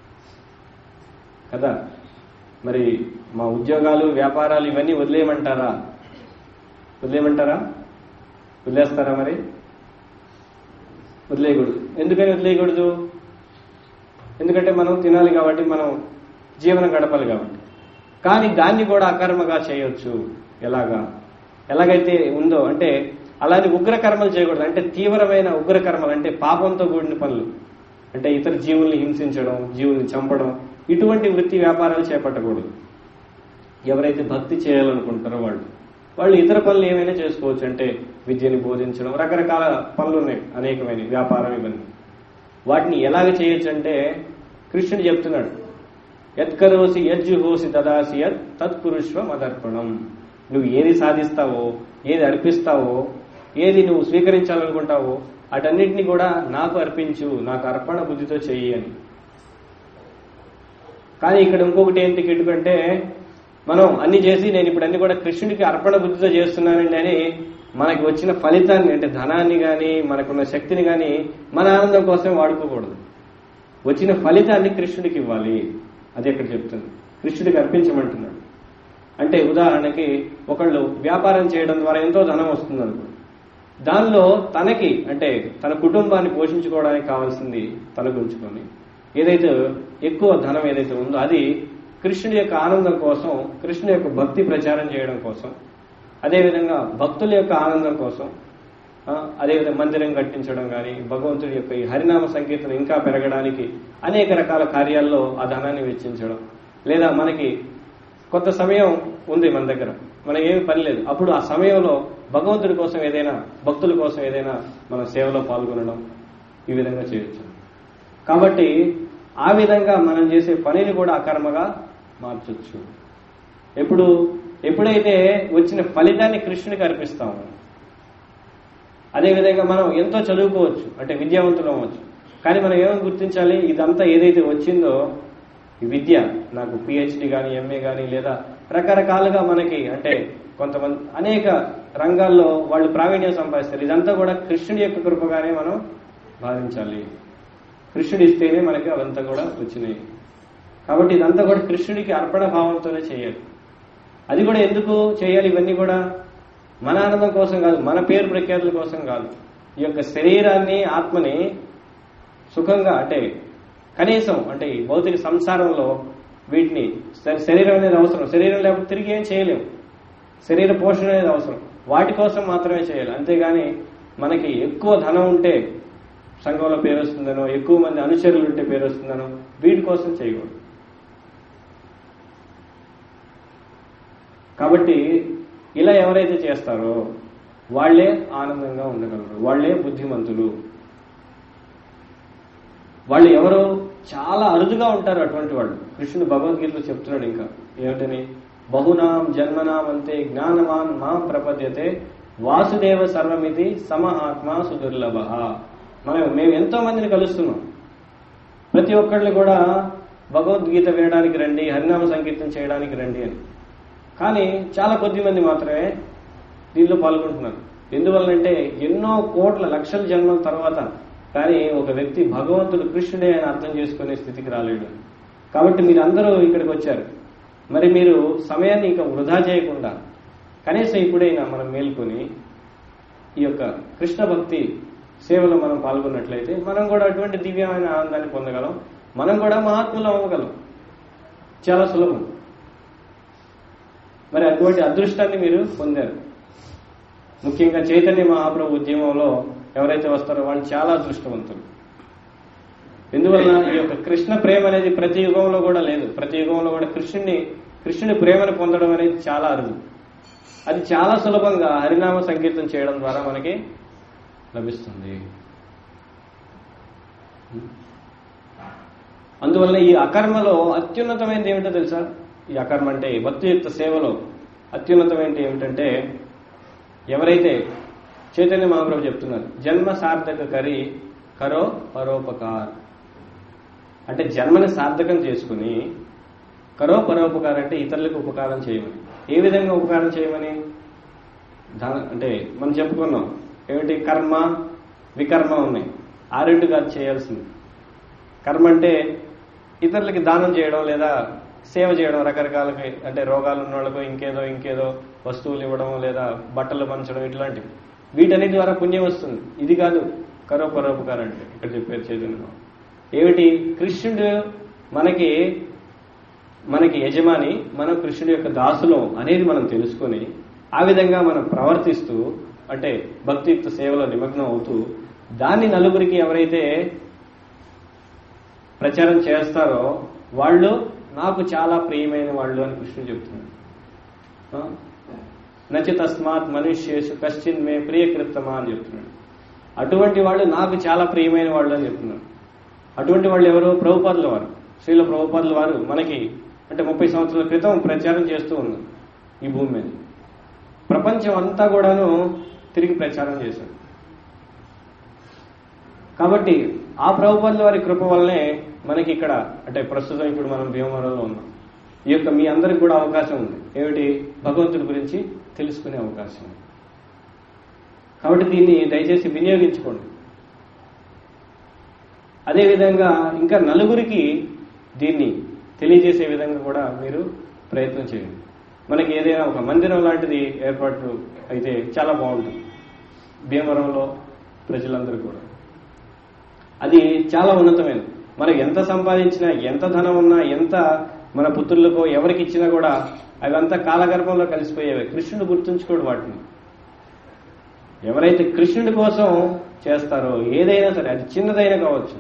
కదా మరి మా ఉద్యోగాలు వ్యాపారాలు ఇవన్నీ వదిలేయమంటారా వదిలేయమంటారా వదిలేస్తారా మరి వదిలేయకూడదు ఎందుకని వదిలేయకూడదు ఎందుకంటే మనం తినాలి కాబట్టి మనం జీవనం గడపాలి కాబట్టి కానీ దాన్ని కూడా అకర్మగా చేయొచ్చు ఎలాగా ఎలాగైతే ఉందో అంటే అలాంటి ఉగ్ర కర్మలు చేయకూడదు అంటే తీవ్రమైన ఉగ్ర కర్మలు అంటే పాపంతో కూడిన పనులు అంటే ఇతర జీవుల్ని హింసించడం జీవుల్ని చంపడం ఇటువంటి వృత్తి వ్యాపారాలు చేపట్టకూడదు ఎవరైతే భక్తి చేయాలనుకుంటారో వాళ్ళు వాళ్ళు ఇతర పనులు ఏమైనా చేసుకోవచ్చు అంటే విద్యని బోధించడం రకరకాల పనులు ఉన్నాయి అనేకమైన వ్యాపారం ఇవన్నీ వాటిని ఎలాగ చేయొచ్చు అంటే కృష్ణుడు చెప్తున్నాడు యత్కరోసి యజ్జుహోసి దదాసి యత్ తత్పురుష్వ మదర్పణం నువ్వు ఏది సాధిస్తావో ఏది అర్పిస్తావో ఏది నువ్వు స్వీకరించాలనుకుంటావో అటన్నిటిని కూడా నాకు అర్పించు నాకు అర్పణ బుద్ధితో చెయ్యి అని కానీ ఇక్కడ ఇంకొకటి ఏంటి కిట్టుకంటే మనం అన్ని చేసి నేను ఇప్పుడు అన్ని కూడా కృష్ణుడికి అర్పణ బుద్ధితో చేస్తున్నానండి అని మనకి వచ్చిన ఫలితాన్ని అంటే ధనాన్ని కానీ మనకున్న శక్తిని కానీ మన ఆనందం కోసం వాడుకోకూడదు వచ్చిన ఫలితాన్ని కృష్ణుడికి ఇవ్వాలి అది ఇక్కడ చెప్తుంది కృష్ణుడికి అర్పించమంటున్నాడు అంటే ఉదాహరణకి ఒకళ్ళు వ్యాపారం చేయడం ద్వారా ఎంతో ధనం వస్తుంది అనుకో దానిలో తనకి అంటే తన కుటుంబాన్ని పోషించుకోవడానికి కావాల్సింది తనకు ఉంచుకొని ఏదైతే ఎక్కువ ధనం ఏదైతే ఉందో అది కృష్ణుడి యొక్క ఆనందం కోసం కృష్ణుడి యొక్క భక్తి ప్రచారం చేయడం కోసం అదేవిధంగా భక్తుల యొక్క ఆనందం కోసం ఆ, అదేవిధంగా మందిరం కట్టించడం కానీ భగవంతుడి యొక్క ఈ హరినామ సంకీర్తన ఇంకా పెరగడానికి అనేక రకాల కార్యాల్లో ఆ ధనాన్ని వెచ్చించడం లేదా మనకి కొంత సమయం ఉంది మన దగ్గర మనకి ఏమి పని లేదు అప్పుడు ఆ సమయంలో భగవంతుడి కోసం ఏదైనా భక్తుల కోసం ఏదైనా మన సేవలో పాల్గొనడం ఈ విధంగా చేయొచ్చు కాబట్టి ఆ విధంగా మనం చేసే పనిని కూడా అకర్మగా మార్చొచ్చు ఎప్పుడు ఎప్పుడైతే వచ్చిన ఫలితాన్ని కృష్ణునికి అర్పిస్తాము అదేవిధంగా మనం ఎంతో చదువుకోవచ్చు అంటే విద్యావంతులు అవ్వచ్చు కానీ మనం ఏమని గుర్తించాలి ఇదంతా ఏదైతే వచ్చిందో ఈ విద్య నాకు పిహెచ్డి కానీ ఎంఏ కానీ లేదా రకరకాలుగా మనకి అంటే కొంతమంది అనేక రంగాల్లో వాళ్ళు ప్రావీణ్యం సంపాదిస్తారు ఇదంతా కూడా కృష్ణుడి యొక్క కృపగానే మనం భావించాలి కృష్ణుడు ఇస్తేనే మనకి అవంతా కూడా వచ్చినాయి కాబట్టి ఇదంతా కూడా కృష్ణుడికి అర్పణ భావంతోనే చేయాలి అది కూడా ఎందుకు చేయాలి ఇవన్నీ కూడా మన ఆనందం కోసం కాదు మన పేరు ప్రఖ్యాతుల కోసం కాదు ఈ యొక్క శరీరాన్ని ఆత్మని సుఖంగా అంటే కనీసం అంటే ఈ భౌతిక సంసారంలో వీటిని శ- శరీరం అనేది అవసరం శరీరం లేకపోతే తిరిగి ఏం చేయలేము శరీర పోషణ అనేది అవసరం వాటి కోసం మాత్రమే చేయాలి అంతేగాని మనకి ఎక్కువ ధనం ఉంటే సంఘంలో పేరు వస్తుందనో ఎక్కువ మంది అనుచరులు ఉంటే పేరు వస్తుందనో వీటి కోసం చేయకూడదు కాబట్టి ఇలా ఎవరైతే చేస్తారో వాళ్ళే ఆనందంగా ఉండగలరు వాళ్ళే బుద్ధిమంతులు వాళ్ళు ఎవరు చాలా అరుదుగా ఉంటారు అటువంటి వాళ్ళు కృష్ణుడు భగవద్గీతలో చెప్తున్నాడు ఇంకా ఏమిటని బహునాం జన్మనాం అంతే జ్ఞానవాన్ మా ప్రపద్యతే వాసుదేవ సర్వమితి సమహాత్మ సుదుర్లభ మనం మేము ఎంతో మందిని కలుస్తున్నాం ప్రతి ఒక్కళ్ళు కూడా భగవద్గీత వినడానికి రండి హరినామ సంకీర్తన చేయడానికి రండి అని కానీ చాలా కొద్ది మంది మాత్రమే దీనిలో పాల్గొంటున్నారు ఎందువల్లంటే ఎన్నో కోట్ల లక్షల జన్మల తర్వాత కానీ ఒక వ్యక్తి భగవంతుడు కృష్ణుడే అని అర్థం చేసుకునే స్థితికి రాలేడు కాబట్టి మీరు అందరూ ఇక్కడికి వచ్చారు మరి మీరు సమయాన్ని ఇంకా వృధా చేయకుండా కనీసం ఇప్పుడైనా మనం మేల్కొని ఈ యొక్క కృష్ణ భక్తి సేవలో మనం పాల్గొన్నట్లయితే మనం కూడా అటువంటి దివ్యమైన ఆనందాన్ని పొందగలం మనం కూడా మహాత్ములు అవ్వగలం చాలా సులభం మరి అటువంటి అదృష్టాన్ని మీరు పొందారు ముఖ్యంగా చైతన్య మహాప్రభు ఉద్యమంలో ఎవరైతే వస్తారో వాళ్ళు చాలా అదృష్టవంతులు ఎందువల్ల ఈ యొక్క కృష్ణ ప్రేమ అనేది ప్రతి యుగంలో కూడా లేదు ప్రతి యుగంలో కూడా కృష్ణుని కృష్ణుని ప్రేమను పొందడం అనేది చాలా అరుదు అది చాలా సులభంగా హరినామ సంకీర్తన చేయడం ద్వారా మనకి లభిస్తుంది అందువల్ల ఈ అకర్మలో అత్యున్నతమైనది ఏమిటో తెలుసా ఈ అకర్మ అంటే భక్తియుక్త సేవలో అత్యున్నతమైనది ఏమిటంటే ఎవరైతే చైతన్య మహాప్రభు చెప్తున్నారు జన్మ సార్థక కరి కరో పరోపకార్ అంటే జన్మని సార్థకం చేసుకుని కరో పరోపకారం అంటే ఇతరులకు ఉపకారం చేయమని ఏ విధంగా ఉపకారం చేయమని ధన అంటే మనం చెప్పుకున్నాం ఏమిటి కర్మ వికర్మ ఉన్నాయి ఆ రెండు కాదు చేయాల్సింది కర్మ అంటే ఇతరులకి దానం చేయడం లేదా సేవ చేయడం రకరకాలకి అంటే రోగాలు ఉన్న వాళ్ళకు ఇంకేదో ఇంకేదో వస్తువులు ఇవ్వడం లేదా బట్టలు పంచడం ఇట్లాంటివి వీటన్నిటి ద్వారా పుణ్యం వస్తుంది ఇది కాదు కరో పరోపకారం అంటే ఇక్కడ చెప్పారు చైతన్యం ఏమిటి కృష్ణుడు మనకి మనకి యజమాని మనం కృష్ణుడి యొక్క దాసులం అనేది మనం తెలుసుకొని ఆ విధంగా మనం ప్రవర్తిస్తూ అంటే భక్తియుక్త సేవలో నిమగ్నం అవుతూ దాన్ని నలుగురికి ఎవరైతే ప్రచారం చేస్తారో వాళ్ళు నాకు చాలా ప్రియమైన వాళ్ళు అని కృష్ణుడు చెప్తున్నాడు ఆ? నచి తస్మాత్ మనుష్యేషు కశ్చిన్ మే ప్రియకృత్తమా అని చెప్తున్నాడు అటువంటి వాళ్ళు నాకు చాలా ప్రియమైన వాళ్ళు అని చెప్తున్నారు అటువంటి వాళ్ళు ఎవరు ప్రభుపాదుల వారు శ్రీల ప్రభుపాదుల వారు మనకి అంటే ముప్పై సంవత్సరాల క్రితం ప్రచారం చేస్తూ ఉన్నారు ఈ భూమి మీద ప్రపంచం అంతా కూడాను తిరిగి ప్రచారం చేశారు కాబట్టి ఆ ప్రభుపాదుల వారి కృప వల్లనే మనకి ఇక్కడ అంటే ప్రస్తుతం ఇప్పుడు మనం భీమవరంలో ఉన్నాం ఈ యొక్క మీ అందరికి కూడా అవకాశం ఉంది ఏమిటి భగవంతుడి గురించి తెలుసుకునే అవకాశం ఉంది కాబట్టి దీన్ని దయచేసి వినియోగించుకోండి అదేవిధంగా ఇంకా నలుగురికి దీన్ని తెలియజేసే విధంగా కూడా మీరు ప్రయత్నం చేయండి మనకి ఏదైనా ఒక మందిరం లాంటిది ఏర్పాటు అయితే చాలా బాగుంటుంది భీమవరంలో ప్రజలందరూ కూడా అది చాలా ఉన్నతమైనది మనకు ఎంత సంపాదించినా ఎంత ధనం ఉన్నా ఎంత మన పుత్రులకో ఎవరికి ఇచ్చినా కూడా అవంతా కాలగర్భంలో కలిసిపోయేవి కృష్ణుడు గుర్తుంచుకోడు వాటిని ఎవరైతే కృష్ణుడి కోసం చేస్తారో ఏదైనా సరే అది చిన్నదైనా కావచ్చు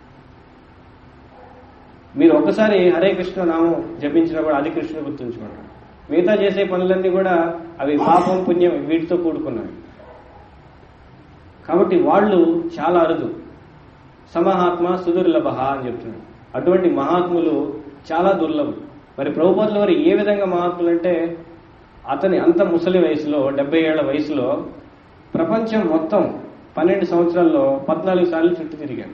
మీరు ఒకసారి హరే కృష్ణ నామం జపించినా కూడా అది కృష్ణుడు గుర్తుంచుకోండి మిగతా చేసే పనులన్నీ కూడా అవి పాపం పుణ్యం వీటితో కూడుకున్నవి కాబట్టి వాళ్ళు చాలా అరుదు సమహాత్మ సుదుర్లభ అని చెప్తున్నాడు అటువంటి మహాత్ములు చాలా దుర్లభం మరి ప్రభుపాదుల వారు ఏ విధంగా మహాత్ములు అంటే అతని అంత ముసలి వయసులో డెబ్బై ఏళ్ల వయసులో ప్రపంచం మొత్తం పన్నెండు సంవత్సరాల్లో పద్నాలుగు సార్లు చుట్టూ తిరిగాడు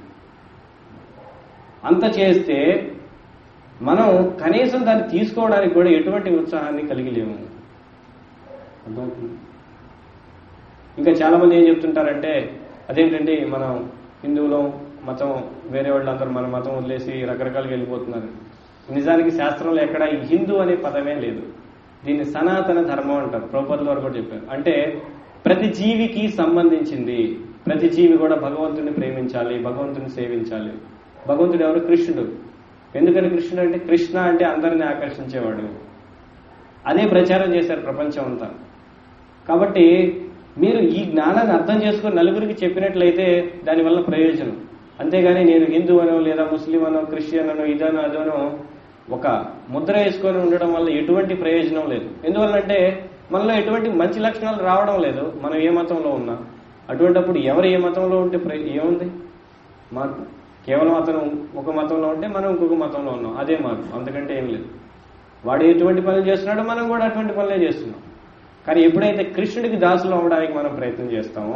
అంత చేస్తే మనం కనీసం దాన్ని తీసుకోవడానికి కూడా ఎటువంటి ఉత్సాహాన్ని కలిగి లేము అర్థమవుతుంది ఇంకా చాలా మంది ఏం చెప్తుంటారంటే అదేంటంటే మనం హిందువులం మతం వేరే వాళ్ళందరూ మన మతం వదిలేసి రకరకాలుగా వెళ్ళిపోతున్నారు నిజానికి శాస్త్రంలో ఎక్కడ ఈ హిందూ అనే పదమే లేదు దీన్ని సనాతన ధర్మం అంటారు ప్రభుపదుల వారు కూడా చెప్పారు అంటే ప్రతి జీవికి సంబంధించింది ప్రతి జీవి కూడా భగవంతుని ప్రేమించాలి భగవంతుని సేవించాలి భగవంతుడు ఎవరు కృష్ణుడు ఎందుకని కృష్ణుడు అంటే కృష్ణ అంటే అందరిని ఆకర్షించేవాడు అదే ప్రచారం చేశారు ప్రపంచం అంతా కాబట్టి మీరు ఈ జ్ఞానాన్ని అర్థం చేసుకుని నలుగురికి చెప్పినట్లయితే దానివల్ల ప్రయోజనం అంతేగాని నేను హిందూ అనో లేదా ముస్లిం అనో క్రిస్టియన్ అనో ఇదనో అదనో ఒక ముద్ర వేసుకొని ఉండడం వల్ల ఎటువంటి ప్రయోజనం లేదు ఎందువల్లంటే మనలో ఎటువంటి మంచి లక్షణాలు రావడం లేదు మనం ఏ మతంలో ఉన్నా అటువంటిప్పుడు ఎవరు ఏ మతంలో ఉంటే ప్ర- ఏముంది మార్పు కేవలం అతను ఒక మతంలో ఉంటే మనం ఇంకొక మతంలో ఉన్నాం అదే మార్పు అంతకంటే ఏం లేదు వాడు ఎటువంటి పనులు చేస్తున్నాడో మనం కూడా అటువంటి పనులే చేస్తున్నాం కానీ ఎప్పుడైతే కృష్ణుడికి దాసులు అవ్వడానికి మనం ప్రయత్నం చేస్తామో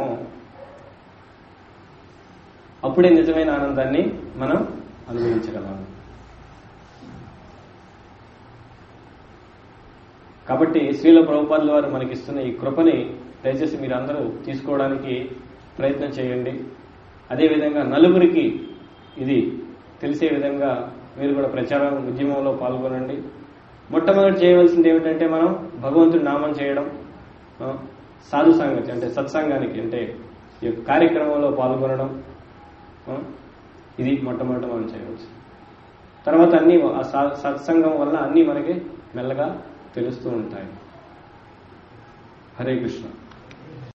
అప్పుడే నిజమైన ఆనందాన్ని మనం అనుభవించగలం కాబట్టి శ్రీల ప్రభుపాదుల వారు మనకిస్తున్న ఈ కృపని దయచేసి మీరు అందరూ తీసుకోవడానికి ప్రయత్నం చేయండి అదేవిధంగా నలుగురికి ఇది తెలిసే విధంగా మీరు కూడా ప్రచారం ఉద్యమంలో పాల్గొనండి మొట్టమొదటి చేయవలసింది ఏమిటంటే మనం భగవంతుడి నామం చేయడం ఆ, సాధు సంగతి అంటే సత్సంగానికి అంటే ఈ యొక్క కార్యక్రమంలో పాల్గొనడం ఆ, ఇది మొట్టమొదట మనం చేయవచ్చు తర్వాత అన్ని ఆ స- సత్సంగం వల్ల అన్ని మనకి మెల్లగా తెలుస్తూ ఉంటాయి హరే కృష్ణ